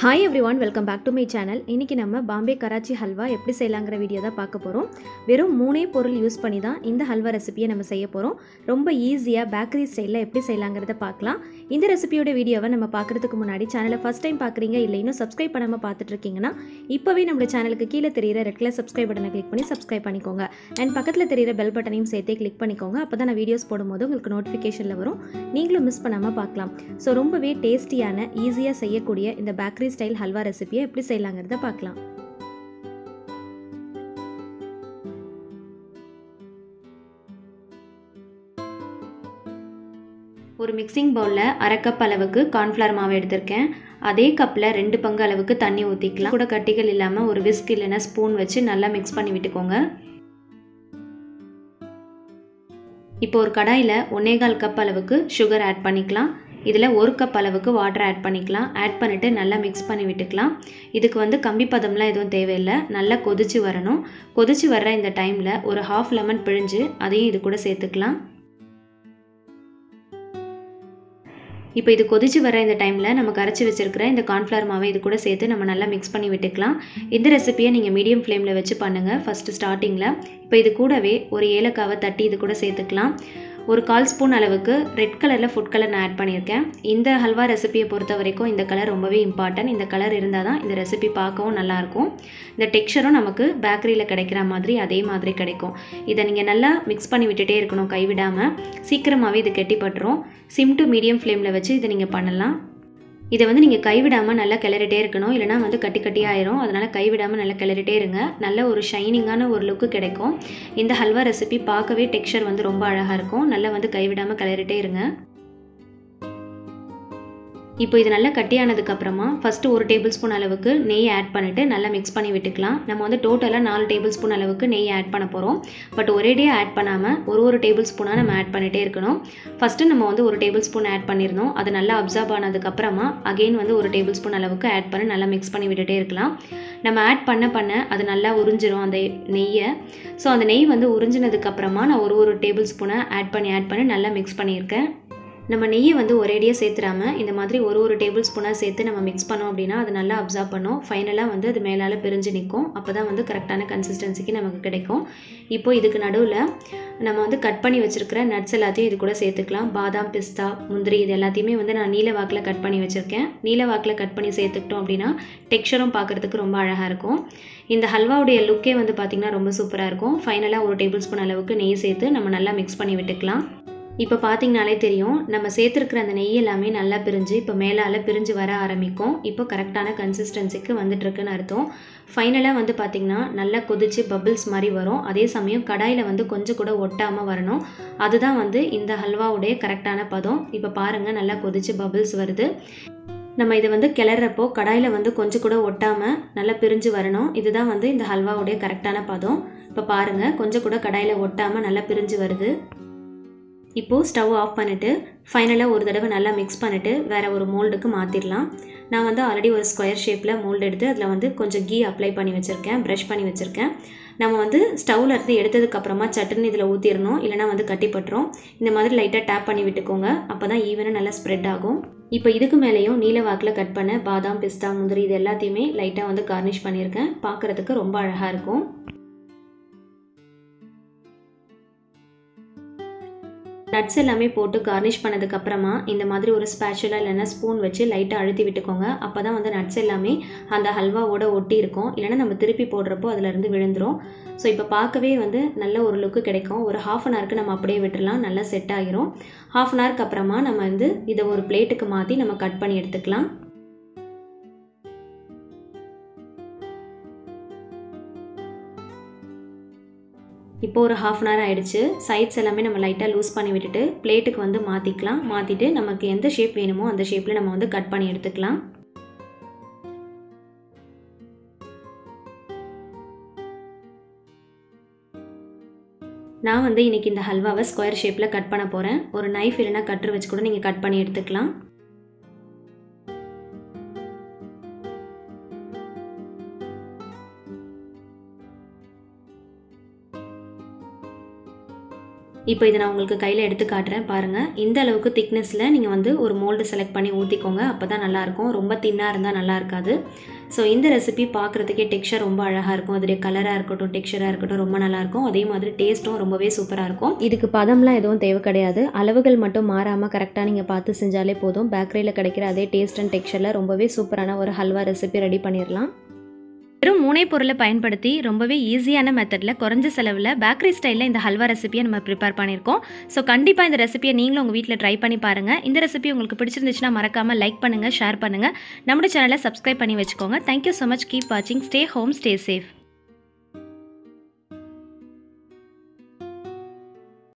hi everyone welcome back to my channel இன்றைக்கி நம்ம பாம்பே கராச்சி ஹல்வா எப்படி செய்யலாங்கிற வீடியோ தான் பார்க்க போகிறோம் வெறும் மூணே பொருள் யூஸ் பண்ணி தான் இந்த ஹல்வா ரெசிபியை நம்ம செய்ய போகிறோம் ரொம்ப ஈஸியாக பேக்கரி ஸ்டைலில் எப்படி செய்யலாங்கிறத பார்க்கலாம் இந்த ரெசிபியோட வீடியோவை நம்ம பார்க்குறதுக்கு முன்னாடி சேனலை ஃபஸ்ட் டைம் பார்க்குறீங்க இல்லை இன்னும் சப்ஸ்கிரைப் பண்ணாமல் பார்த்துட்டு இருக்கீங்கன்னா இப்போவே நம்மளோட சேனலுக்கு கீழே தெரியிற ரெட் கலர் சப்ஸ்கிரைப் பட்டனை கிளிக் பண்ணி சப்ஸ்கிரைப் பண்ணிக்கோங்க அண்ட் பக்கத்தில் தெரியிற பெல் பட்டனையும் சேர்த்தே கிளிக் பண்ணிக்கோங்க அப்போ தான் நான் வீடியோஸ் போடும்போது உங்களுக்கு நோட்டிஃபிகேஷனில் வரும் நீங்களும் மிஸ் பண்ணாமல் பார்க்கலாம் ஸோ ரொம்பவே டேஸ்டியான ஈஸியாக செய்யக்கூடிய இந்த பேக்கரி ஸ்டைல் ஹல்வா ரெசிபியை எப்படி செய்யலாங்கிறத பார்க்கலாம் ஒரு மிக்சிங் பவுலில் அரை கப் அளவுக்கு கார்ன்ஃப்ளவர் மாவு எடுத்திருக்கேன் அதே கப்பில் ரெண்டு பங்கு அளவுக்கு தண்ணி ஊற்றிக்கலாம் கூட கட்டிகள் இல்லாமல் ஒரு விஸ்க் இல்லைன்னா ஸ்பூன் வச்சு நல்லா மிக்ஸ் பண்ணி விட்டுக்கோங்க இப்போ ஒரு கடாயில் ஒன்னேகால் கப் அளவுக்கு சுகர் ஆட் பண்ணிக்கலாம் இதில் ஒரு கப் அளவுக்கு வாட்டர் ஆட் பண்ணிக்கலாம் ஆட் பண்ணிவிட்டு நல்லா மிக்ஸ் பண்ணி விட்டுக்கலாம் இதுக்கு வந்து கம்பி பதம்லாம் எதுவும் தேவையில்லை நல்லா கொதிச்சு வரணும் கொதிச்சு வர்ற இந்த டைமில் ஒரு ஹாஃப் லெமன் பிழிஞ்சு அதையும் இது கூட சேர்த்துக்கலாம் இப்போ இது கொதிச்சு வர இந்த டைமில் நம்ம கரைச்சி வச்சிருக்கிற இந்த கார்ன்ஃப்ளவர் மாவை இது கூட சேர்த்து நம்ம நல்லா மிக்ஸ் பண்ணி விட்டுக்கலாம் இந்த ரெசிபியை நீங்கள் மீடியம் ஃப்ளேமில் வச்சு பண்ணுங்கள் ஃபஸ்ட்டு ஸ்டார்டிங்கில் இப்போ இது கூடவே ஒரு ஏலக்காவை தட்டி இது கூட சேர்த்துக்கலாம் ஒரு கால் ஸ்பூன் அளவுக்கு ரெட் கலரில் ஃபுட் கலர் நான் ஆட் பண்ணியிருக்கேன் இந்த ஹல்வா ரெசிபியை பொறுத்த வரைக்கும் இந்த கலர் ரொம்பவே இம்பார்ட்டன்ட் இந்த கலர் இருந்தால் தான் இந்த ரெசிபி பார்க்கவும் நல்லாயிருக்கும் இந்த டெக்ஸ்சரும் நமக்கு பேக்கரியில் கிடைக்கிற மாதிரி அதே மாதிரி கிடைக்கும் இதை நீங்கள் நல்லா மிக்ஸ் பண்ணி விட்டுட்டே இருக்கணும் கைவிடாமல் சீக்கிரமாகவே இது கெட்டிப்பட்டுரும் சிம் டு மீடியம் ஃப்ளேமில் வச்சு இதை நீங்கள் பண்ணலாம் இதை வந்து நீங்கள் கைவிடாமல் நல்லா கிளறிட்டே இருக்கணும் இல்லைனா வந்து கட்டி கட்டி ஆயிரும் அதனால் கைவிடாமல் நல்லா கிளறிட்டே இருங்க நல்ல ஒரு ஷைனிங்கான ஒரு லுக்கு கிடைக்கும் இந்த ஹல்வா ரெசிபி பார்க்கவே டெக்ஸ்சர் வந்து ரொம்ப அழகாக இருக்கும் நல்லா வந்து கைவிடாமல் கிளறிட்டே இருங்க இப்போ இது நல்லா கட்டியானதுக்கப்புறமா ஃபஸ்ட்டு ஒரு டேபிள் ஸ்பூன் அளவுக்கு நெய் ஆட் பண்ணிவிட்டு நல்லா மிக்ஸ் பண்ணி விட்டுக்கலாம் நம்ம வந்து டோட்டலாக நாலு டேபிள் ஸ்பூன் அளவுக்கு நெய் ஆட் பண்ண போகிறோம் பட் ஒரேடியாக ஆட் பண்ணாமல் ஒரு ஒரு டேபிள் ஸ்பூனாக நம்ம ஆட் பண்ணிகிட்டே இருக்கணும் ஃபஸ்ட்டு நம்ம வந்து ஒரு டேபிள் ஸ்பூன் ஆட் பண்ணியிருந்தோம் அது நல்லா அப்சர்வ் ஆனதுக்கப்புறமா அகெயின் வந்து ஒரு டேபிள் ஸ்பூன் அளவுக்கு ஆட் பண்ணி நல்லா மிக்ஸ் பண்ணி விட்டுட்டே இருக்கலாம் நம்ம ஆட் பண்ண பண்ண அது நல்லா உறிஞ்சிரும் அந்த நெய்யை ஸோ அந்த நெய் வந்து உறிஞ்சினதுக்கப்புறமா நான் ஒரு ஒரு டேபிள் ஸ்பூனை ஆட் பண்ணி ஆட் பண்ணி நல்லா மிக்ஸ் பண்ணியிருக்கேன் நம்ம நெய்யை வந்து ஒரேடியாக சேர்த்துறாம இந்த மாதிரி ஒரு ஒரு டேபிள் ஸ்பூனாக சேர்த்து நம்ம மிக்ஸ் பண்ணோம் அப்படின்னா அது நல்லா அப்சர்வ் பண்ணும் ஃபைனலாக வந்து அது மேலால் பிரிஞ்சு நிற்கும் அப்போ தான் வந்து கரெக்டான கன்சிஸ்டன்சிக்கு நமக்கு கிடைக்கும் இப்போ இதுக்கு நடுவில் நம்ம வந்து கட் பண்ணி வச்சுருக்கிற நட்ஸ் எல்லாத்தையும் இது கூட சேர்த்துக்கலாம் பாதாம் பிஸ்தா முந்திரி இது எல்லாத்தையுமே வந்து நான் நீல வாக்கில் கட் பண்ணி வச்சுருக்கேன் நீல வாக்கில் கட் பண்ணி சேர்த்துக்கிட்டோம் அப்படின்னா டெக்ஸ்சரும் பார்க்குறதுக்கு ரொம்ப அழகாக இருக்கும் இந்த ஹல்வாவுடைய லுக்கே வந்து பார்த்திங்கன்னா ரொம்ப சூப்பராக இருக்கும் ஃபைனலாக ஒரு டேபிள் ஸ்பூன் அளவுக்கு நெய் சேர்த்து நம்ம நல்லா மிக்ஸ் பண்ணி விட்டுக்கலாம் இப்போ பார்த்தீங்கனாலே தெரியும் நம்ம சேர்த்துருக்கிற அந்த நெய் எல்லாமே நல்லா பிரிஞ்சு இப்போ மேலால் பிரிஞ்சு வர ஆரம்பிக்கும் இப்போ கரெக்டான கன்சிஸ்டன்சிக்கு வந்துட்டுருக்குன்னு அர்த்தம் ஃபைனலாக வந்து பார்த்திங்கன்னா நல்லா கொதிச்சு பபிள்ஸ் மாதிரி வரும் அதே சமயம் கடாயில் வந்து கொஞ்சம் கூட ஒட்டாமல் வரணும் அதுதான் வந்து இந்த ஹல்வாவுடைய கரெக்டான பதம் இப்போ பாருங்கள் நல்லா கொதிச்சு பபிள்ஸ் வருது நம்ம இதை வந்து கிளறப்போ கடாயில் வந்து கொஞ்சம் கூட ஒட்டாமல் நல்லா பிரிஞ்சு வரணும் இதுதான் வந்து இந்த ஹல்வாவுடைய கரெக்டான பதம் இப்போ பாருங்கள் கொஞ்சம் கூட கடாயில் ஒட்டாமல் நல்லா பிரிஞ்சு வருது இப்போது ஸ்டவ் ஆஃப் பண்ணிவிட்டு ஃபைனலாக ஒரு தடவை நல்லா மிக்ஸ் பண்ணிவிட்டு வேறு ஒரு மோல்டுக்கு மாற்றிடலாம் நான் வந்து ஆல்ரெடி ஒரு ஸ்கொயர் ஷேப்பில் மோல்டு எடுத்து அதில் வந்து கொஞ்சம் கீ அப்ளை பண்ணி வச்சுருக்கேன் ப்ரஷ் பண்ணி வச்சுருக்கேன் நம்ம வந்து ஸ்டவ்வில் இருந்து எடுத்ததுக்கப்புறமா சட்டுன்னு இதில் ஊற்றிடணும் இல்லைனா வந்து கட்டிப்பட்டுரும் இந்த மாதிரி லைட்டாக டேப் பண்ணி விட்டுக்கோங்க அப்போ தான் ஈவனாக நல்லா ஸ்ப்ரெட் ஆகும் இப்போ இதுக்கு மேலேயும் நீல வாக்கில் கட் பண்ண பாதாம் பிஸ்தா முந்திரி இது எல்லாத்தையுமே லைட்டாக வந்து கார்னிஷ் பண்ணியிருக்கேன் பார்க்குறதுக்கு ரொம்ப அழகாக இருக்கும் நட்ஸ் எல்லாமே போட்டு கார்னிஷ் பண்ணதுக்கப்புறமா இந்த மாதிரி ஒரு ஸ்பேச்சுலா இல்லைன்னா ஸ்பூன் வச்சு லைட்டாக அழுத்தி விட்டுக்கோங்க அப்போ தான் வந்து நட்ஸ் எல்லாமே அந்த ஹல்வாவோட ஒட்டி இருக்கும் இல்லைன்னா நம்ம திருப்பி போடுறப்போ அதிலேருந்து விழுந்துரும் ஸோ இப்போ பார்க்கவே வந்து நல்ல ஒரு லுக்கு கிடைக்கும் ஒரு ஹாஃப் அன் ஹவருக்கு நம்ம அப்படியே விட்டுடலாம் நல்லா செட் ஆகிரும் ஹாஃப் அன் ஹவருக்கு அப்புறமா நம்ம வந்து இதை ஒரு பிளேட்டுக்கு மாற்றி நம்ம கட் பண்ணி எடுத்துக்கலாம் இப்போ ஒரு ஹாஃப் அன் ஹவர் ஆகிடுச்சு சைட்ஸ் எல்லாமே நம்ம லைட்டாக லூஸ் பண்ணி விட்டுட்டு பிளேட்டுக்கு வந்து மாற்றிக்கலாம் மாற்றிட்டு நமக்கு எந்த ஷேப் வேணுமோ அந்த ஷேப்பில் நம்ம வந்து கட் பண்ணி எடுத்துக்கலாம் நான் வந்து இன்றைக்கி இந்த ஹல்வாவை ஸ்கொயர் ஷேப்பில் கட் பண்ண போகிறேன் ஒரு நைஃப் இல்லைனா கட்டர் வச்சு கூட நீங்கள் கட் பண்ணி எடுத்துக்கலாம் இப்போ இதை நான் உங்களுக்கு கையில் எடுத்து காட்டுறேன் பாருங்கள் இந்த அளவுக்கு திக்னஸில் நீங்கள் வந்து ஒரு மோல்டு செலக்ட் பண்ணி ஊற்றிக்கோங்க அப்போ தான் நல்லாயிருக்கும் ரொம்ப தின்னாக இருந்தால் நல்லா இருக்காது ஸோ இந்த ரெசிபி பார்க்குறதுக்கே டெக்ஸ்சர் ரொம்ப அழகாக இருக்கும் அதோடைய கலராக இருக்கட்டும் டெக்ஸ்சராக இருக்கட்டும் ரொம்ப நல்லாயிருக்கும் அதே மாதிரி டேஸ்ட்டும் ரொம்பவே சூப்பராக இருக்கும் இதுக்கு பதம்லாம் எதுவும் தேவை கிடையாது அளவுகள் மட்டும் மாறாமல் கரெக்டாக நீங்கள் பார்த்து செஞ்சாலே போதும் பேக்கரியில் கிடைக்கிற அதே டேஸ்ட் அண்ட் டெக்ஸ்சரில் ரொம்பவே சூப்பரான ஒரு ஹல்வா ரெசிபி ரெடி பண்ணிடலாம் வெறும் மூணே பொருளை பயன்படுத்தி ரொம்பவே ஈஸியான மெத்தடில் குறைஞ்ச செலவில் பேக்கரி ஸ்டைலில் இந்த ஹல்வா ரெசிபியை நம்ம ப்ரிப்பேர் பண்ணியிருக்கோம் ஸோ கண்டிப்பாக இந்த ரெசிபியை நீங்களும் உங்கள் வீட்டில் ட்ரை பண்ணி பாருங்கள் இந்த ரெசிபி உங்களுக்கு பிடிச்சிருந்துச்சுன்னா மறக்காமல் லைக் பண்ணுங்கள் ஷேர் பண்ணுங்கள் நம்மளோட சேனலை சப்ஸ்கிரைப் பண்ணி வச்சுக்கோங்க தேங்க்யூ ஸோ மச் கீப் வாட்சிங் ஸ்டே ஹோம் ஸ்டே சேஃப்